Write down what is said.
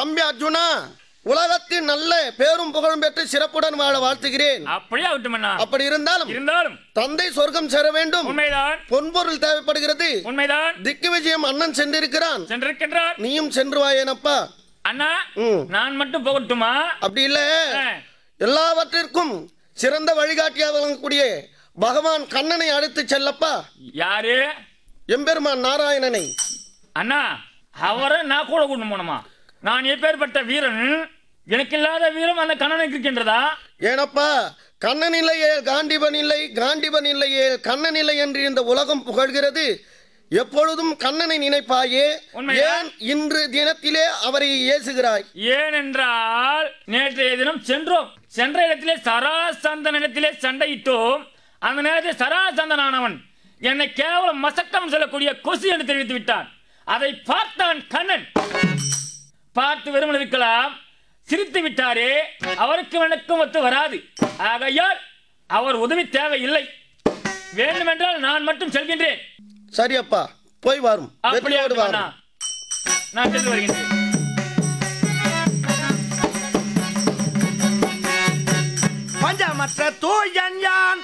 தம்பி அர்ஜுனா உலகத்தின் நல்ல பேரும் புகழும் பெற்று சிறப்புடன் வாழ வாழ்த்துகிறேன் அப்படியே ஆகட்டும் அண்ணா அப்படி இருந்தாலும் இருந்தாலும் தந்தை சொர்க்கம் சேர வேண்டும் உண்மைதான் பொன்பொருள் தேவைப்படுகிறது உண்மைதான் திக்கு விஜயம் அண்ணன் சென்றிருக்கிறான் சென்றிருக்கின்றார் நீயும் சென்று வாயேனப்பா அண்ணா ம். நான் மட்டும் போகட்டுமா அப்படி இல்ல ஆ, எல்லாவற்றிற்கும் சிறந்த வழிகாட்டியாக விளங்கக்கூடிய பகவான் கண்ணனை அழைத்து செல்லப்பா யாரு எம்பெருமான் நாராயணனை அண்ணா அவரை நான் கூட கொண்டு போனோமா நான் எப்பேற்பட்ட வீரன் எனக்கு இல்லாத வீரம் அந்த கண்ணனுக்கு இருக்கின்றதா ஏனப்பா கண்ணன் இல்லையே காண்டிபன் இல்லை காண்டிபன் இல்லையே கண்ணன் இல்லை என்று இந்த உலகம் புகழ்கிறது எப்பொழுதும் கண்ணனை நினைப்பாயே உண்மையா? ஏன் இன்று தினத்திலே அவரை ஏசுகிறாய் ஏனென்றால் நேற்றைய தினம் சென்றோம் சென்ற இடத்திலே சராசந்தன் இடத்திலே சண்டையிட்டோம் அந்த நேரத்தில் சராசந்தனானவன் என்னை கேவலம் மசக்கம் சொல்லக்கூடிய கொசு என்று தெரிவித்து விட்டான் அதை பார்த்தான் கண்ணன் பார்த்து வெறுமன் இருக்கலாம் சிரித்து விட்டாரே அவருக்கு எனக்கும் ஒத்து வராது ஆகையால் அவர் உதவி தேவையில்லை வேண்டுமென்றால் நான் மட்டும் செல்கின்றேன் சரி அப்பா போய் வரும் அப்படியே வெற்றியோடு அண்ணா. வாரும் நான் சென்று வருகின்றேன் பஞ்சமற்ற தூயன் யான்